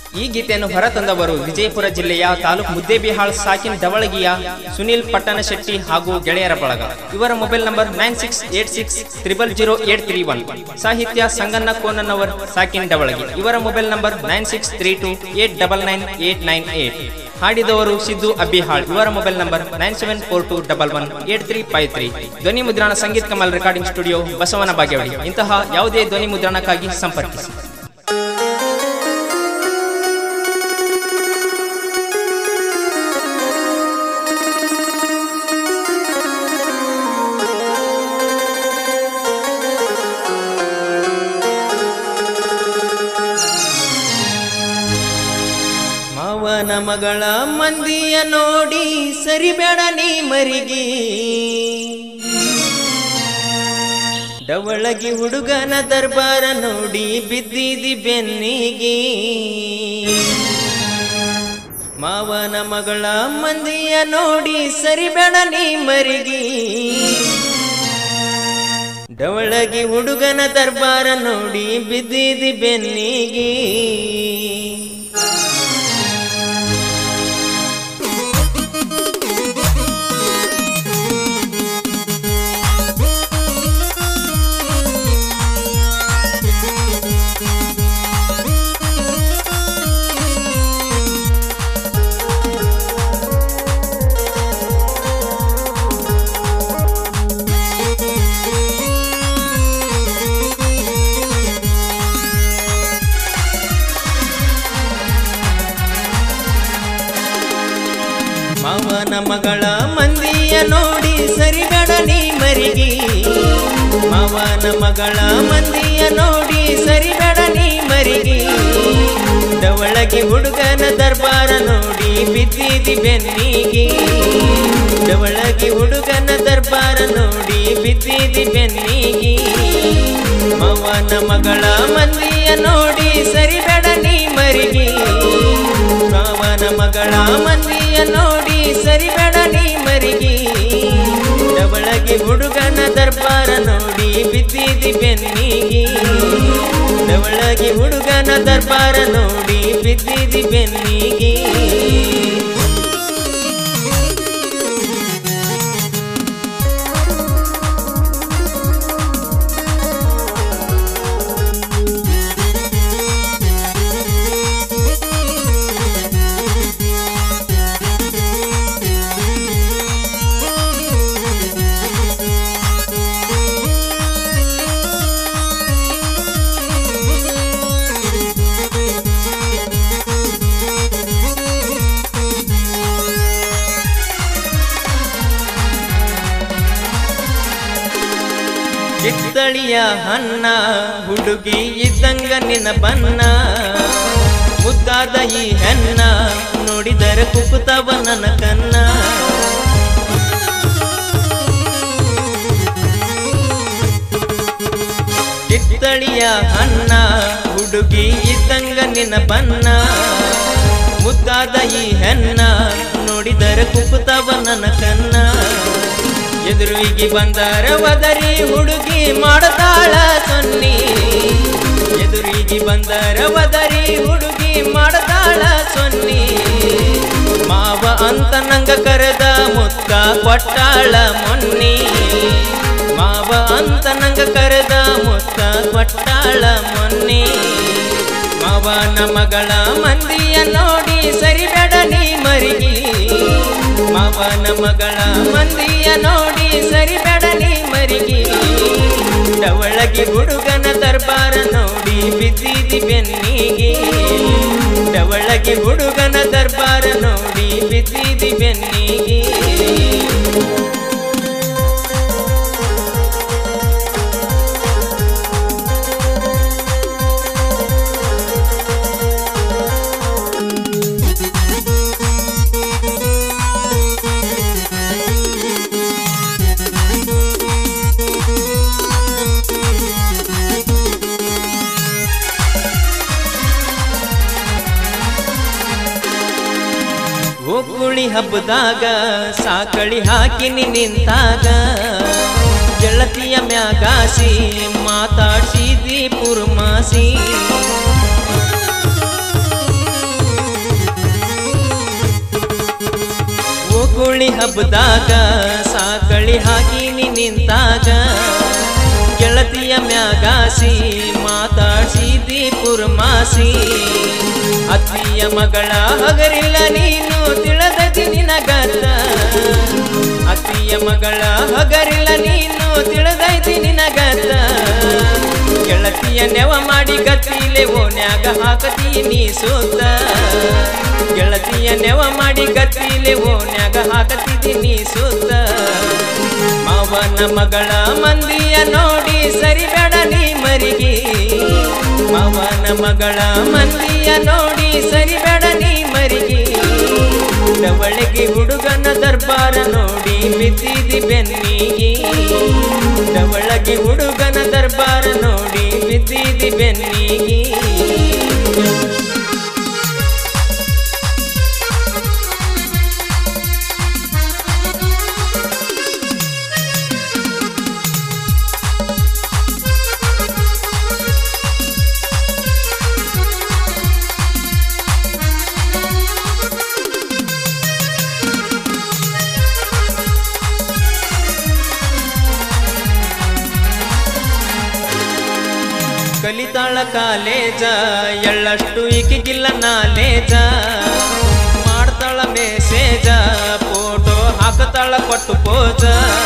ಈ ಗೀತೆಯನ್ನು ಹೊರತಂದವರು ವಿಜಯಪುರ ಜಿಲ್ಲೆಯ ತಾಲೂಕು ಮುದ್ದೇಬಿಹಾಳ್ ಸಾಕಿನ್ ಡವಳಗಿಯ ಸುನಿಲ್ ಪಟ್ಟಣ ಶೆಟ್ಟಿ ಹಾಗೂ ಗೆಳೆಯರ ಬಳಗ ಇವರ mobile number nine six eight six triple zero eight three one ಸಾಹಿತ್ಯ ಸಂಗಣ್ಣ ಕೋನನ್ನವರ್ ಸಾಕಿನ್ ಡವಳಗಿ ಇವರ mobile number nine six three two eight double nine eight nine eight ಹಾಡಿದವರು ಸಿದ್ದು ಅಬ್ಬಿಹಾಳ್ ಇವರ mobile number nine seven four two double one eight three five three ಧ್ವನಿ ಮುದ್ರಣ ಸಂಗೀತ್ Kamal recording studio ಬಸವನ ಬಾಗೇವಾಡಿ ಇಂತಹ ಯಾವುದೇ ಧ್ವನಿ ಮುದ್ರಣಕ್ಕಾಗಿ ಸಂಪರ್ಕಿಸಿ ಮಾವನ ಮಗಳ ಮಂದಿಯ ನೋಡಿ ಸರಿಬೇಡ ನೀ ಮರಿಗಿ ಡವಳಗಿ ಹುಡುಗನ ದರ್ಬಾರ ನೋಡಿ ಬಿದ್ದಿದಿ ಬೆನ್ನಿಗಿ ಮಾವನ ಮಗಳ ಮಂದಿಯ ನೋಡಿ ಸರಿಬೇಡ ನೀ ಮರಿಗಿ ಡವಳಗಿ ಹುಡುಗನ ದರ್ಬಾರ ನೋಡಿ ಬಿದ್ದಿದಿ ಬೆನ್ನಿಗಿ ಮಾವನ ಮಗಳ ಮಂದಿಯ ನೋಡಿ ಸರಿಗಡ ನೀ ಮರಿಗಿ ಮಾವನ ಮಗಳ ಮಂದಿಯ ನೋಡಿ ಸರಿಗಡ ನೀ ಮರಿಗಿ ಡವಳಗಿ ಹುಡುಗನ ದರ್ಬಾರ ನೋಡಿ ಬಿದ್ದಿದಿ ಬೆನ್ನಿಗಿ ಡವಳಗಿ ಹುಡುಗನ ದರ್ಬಾರ ನೋಡಿ ಬಿದ್ದಿದಿ ಬೆನ್ನಿಗಿ ಮಾವನ ಮಗಳ ಮಂದಿಯ ನೋಡಿ ಸರಿಬೇಡ ನೀ ಮರಿಗಿ ಮಾವನ ಮಗಳ ಮಂದಿಯ ನೋಡಿ ಸರಿಬೇಡ ನೀ ಮರಿಗಿ ಡವಳಗಿ ಹುಡುಗನ ದರ್ಬಾರ ನೋಡಿ ಬಿದ್ದಿದಿ ಬೆನ್ನಿಗಿ ಡವಳಗಿ ಹುಡುಗನ ದರ್ಬಾರ ನೋಡಿ ಬಿದ್ದಿದಿ ಬೆನ್ನಿಗಿ ಕಿತ್ತಳಿಯ ಹನ್ನ ಹುಡುಗಿ ಇದ್ದಂಗ ನಿನ್ನ ಬನ್ನ ಮುದ್ದಾದ ಈ ಹೆನ್ನ ನೋಡಿದರೆ ಕುಕುತವ ನನ್ನ ಕನ್ನ ಕಿತ್ತಳಿಯ ಹನ್ನ ಹುಡುಗಿ ಇದ್ದಂಗ ನಿನ್ನ ಬನ್ನ ಮುದ್ದಾದ ಈ ಹೆನ್ನ ನೋಡಿದರೆ ಕುಕುತವ ನನ್ನ ಕನ್ನ ಎದುರಿಗೆ ಬಂದಾರ ಒದರಿ ಹುಡುಗಿ ಮಾಡತಾಳ ಸೊನ್ನಿ ಎದುರಿಗೆ ಬಂದಾರ ಒದರಿ ಹುಡುಗಿ ಮಾಡತಾಳ ಸೊನ್ನಿ ಮಾವ ಅಂತ ನಂಗ ಕರೆದ ಮುತ್ತ ಕೊಟ್ಟಾಳ ಮೊನ್ನಿ ಮಾವ ಅಂತ ನಂಗ ಕರೆದ ಮುತ್ತ ಕೊಟ್ಟಾಳ ಮೊನ್ನಿ ಮಾವನ ಮಗಳ ಮಂದಿಯ ನೋಡಿ ಸರಿಬೇಡ ನೀ ಮರಿಗಿ ಮಾವನ ಮಗಳ ಮಂದಿಯ ನೋಡಿ ಸರಿಬೇಡ ನೀ ಮರಿಗಿ ಡವಳಗಿ ಹುಡುಗನ ದರ್ಬಾರ ನೋಡಿ ಬಿದ್ದಿದಿ ಬೆನ್ನಿಗಿ ಡವಳಗಿ ಹುಡುಗನ ದರ್ಬಾರ ನೋಡಿ ಬಿದ್ದಿದಿ ಬೆನ್ನಿಗಿ ಗೋಕುಳಿ ಹಬ್ಬದಾಗ ಸಾಕಳಿ ಹಾಕಿನಿ ನಿಂತಾಗ ಗೆಳತಿಯ ಮ್ಯಾಗಾಸಿ ಮಾತಾಡ್ಸಿದಿ ಪುರ್ಮಾಸಿ ಹುಳಿ ಹಬ್ಬದಾಗ ಸಾಕಳಿ ಹಾಕಿ ನೀ ನಿಂತಾಗ ಗೆಳತಿಯ ಮ್ಯಾಗಾಸಿ ಮಾತಾಡ್ಸಿದಿ ಪುರ್ಮಾಸಿ ಅತ್ತಿಯ ಮಗಳ ಹಗರಿಲ್ಲ ನೀನು ತಿಳದತಿ ನಿನಗತ್ತ ಅತ್ತಿಯ ಮಗಳ ಹಗರಿಲ್ಲ ನೀನು ತಿಳದೈತಿ ನಿನಗತ್ತ ಗೆಳತಿಯ ನೆವ ಮಾಡಿ ಗತಿಲೆ ಓನ್ಯಾಗ ಹಾಕತಿ ನೀ ಸೂತ ಗೆಳತಿಯ ನೆವ ಮಾಡಿ ಗತಿಲೆ ಓನ್ಯಾಗ ಹಾಕತಿದಿ ನೀ ಸೂತ ಮಾವನ ಮಗಳ ಮಂದಿಯ ನೋಡಿ ಸರಿಬೇಡ ನೀ ಮರಿಗಿ ಮಾವನ ಮಗಳ ಮಂದಿಯ ನೋಡಿ ಸರಿಬೇಡ ನೀ ಮರಿಗಿ ಡವಳಿಗೆ ಹುಡುಗನ ದರ್ಬಾರ ನೋಡಿ ಬಿದ್ದಿದಿ ಬೆನ್ನಿಗಿ ಡವಳಗಿ ಹುಡುಗನ ದರ್ಬಾರ ನೋಡಿ ಬಿದ್ದಿದಿ ಬೆನ್ನಿಗಿ ಕಲಿತಾಳ ಕಾಲೇಜ ಎಳ್ಳಷ್ಟು ಈಕಿಗಿಲ್ಲ ನಾಲೇಜ ಮಾಡ್ತಾಳ ಮೆಸೇಜ ಫೋಟೋ ಹಾಕತಾಳ ಕೊಟ್ಟು ಪೋಜ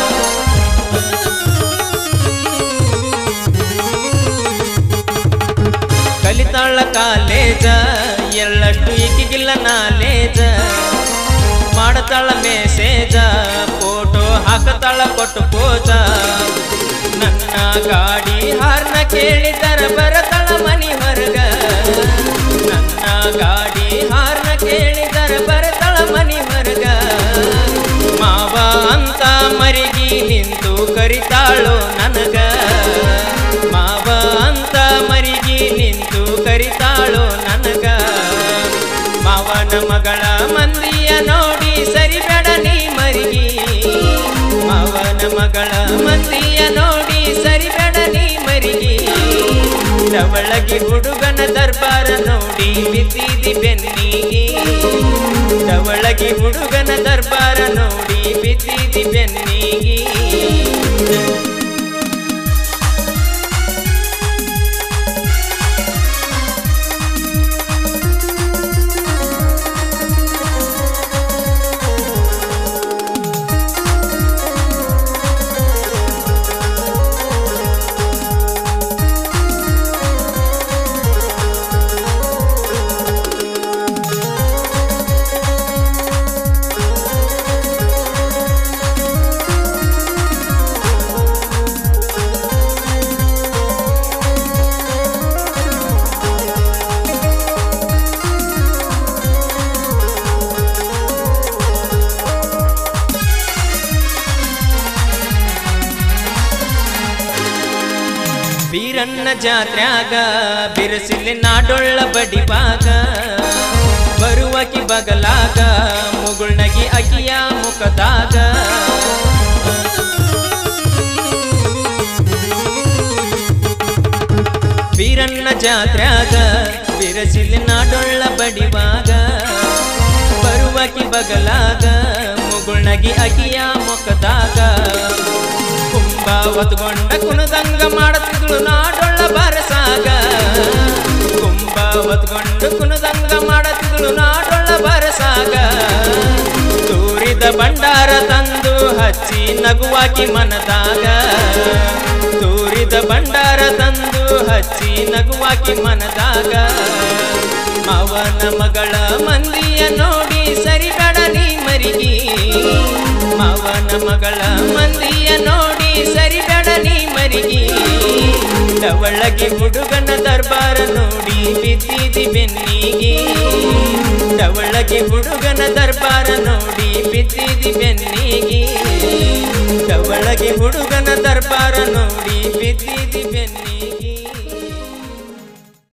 ಕಲಿತಾಳ ಕಾಲೇಜ ಎಳ್ಳಷ್ಟು ಈಕಿಗಿಲ್ಲ ನಾಲೇಜ ಮಾಡತಾಳ ಮೆಸೇಜ ಫೋಟೋ ಹಾಕತಾಳ ಕೊಟ್ಟು ಪೋಜ ನನ್ನ ಗಾಡಿ ಹಾರ್ನ ಕೇಳಿದರ ಬರತಳ ಮನಿ ಹೊರಗ ನನ್ನ ಗಾಡಿ ಹಾರ್ನ ಕೇಳಿದರ ಬರತಳ ಮನಿ ಹೊರಗ ಮಾವ ಅಂತ ಮರಿಗಿ ನಿಂತು ಕರಿತಾಳೋ ನನಗ ಮಾವ ಅಂತ ಮರಿಗಿ ನಿಂತು ಕರಿತಾಳೋ ನನಗ ಮಾವನ ಮಗಳ ಮಂದಿಯ ನೋಡಿ ಸರಿಬೇಡ ನೀ ಮರಿಗಿ ಮಾವನ ಮಗಳ ಮಂದಿಯ ನೋಡಿ ಸರಿಬೇಡ ನೀ ಮರಿಗಿ ಡವಳಗಿ ಹುಡುಗನ ದರ್ಬಾರ ನೋಡಿ ಬಿದ್ದಿದಿ ಬೆನ್ನಿಗಿ ಡವಳಗಿ ಹುಡುಗನ ದರ್ಬಾರ ನೋಡಿ ಬಿದ್ದಿದಿ ಬೆನ್ನಿಗಿ ಬೀರಣ್ಣ ಜಾತ್ರ್ಯಾಗ ಬಿರುಸಿಲಿ ನಾಡೊಳ್ಳ ಬಡಿಬಾಗ ಬರುವಕಿ ಬಗಲಾಗ ಮುಗುಳ್ನಗಿ ಅಗಿಯ ಮುಖದಾಗ ಬೀರಣ್ಣ ಜಾತ್ರ್ಯಾಗ ಬಿರಸಿಲಿ ನಾಡೊಳ್ಳ ಬಡಿವಾಗ ಬರುವಕಿ ಬಗಲಾಗ ಮುಗುಳ್ನಗಿ ಅಗಿಯ ಮುಖದಾಗ ಕುಂಬ ಹೊತ್ಕೊಂಡ ಕುಣದಂಗ ಮಾಡುತ್ತಿದ್ಳು ನಾಡೊಳ್ಳ ಬರಸಾಗ ಕುಂಬ ಹೊತ್ಕೊಂಡು ಕುಣದಂಗ ಮಾಡುತ್ತಿದ್ಳು ನಾಡೊಳ್ಳ ಬರಸಾಗ ತೂರಿದ ಭಂಡಾರ ತಂದು ಹಚ್ಚಿ ನಗುವಾಕಿ ಮನದಾಗ ತೂರಿದ ಭಂಡಾರ ತಂದು ಹಚ್ಚಿ ನಗುವಾಕಿ ಮನದಾಗ ಮಾವನ ಮಗಳ ಮಂದಿಯ ನೋಡಿ ಸರಿಬೇಡ ನೀ ಮರಿಗಿ ಮಾವನ ಮಗಳ ಮಂದಿಯ ನೋಡಿ ಸರಿಬೇಡ ನೀ ಮರಿಗಿ ಡವಳಗಿ ಹುಡುಗನ ದರ್ಬಾರ ನೋಡಿ ಬಿದ್ದಿದಿ ಬೆನ್ನಿಗಿ ಡವಳಗಿ ಹುಡುಗನ ದರ್ಬಾರ ನೋಡಿ ಬಿದ್ದಿದಿ ಬೆನ್ನಿಗಿ ಡವಳಗಿ ಹುಡುಗನ ದರ್ಬಾರ ನೋಡಿ ಬಿದ್ದಿದಿ ಬೆನ್ನಿಗಿ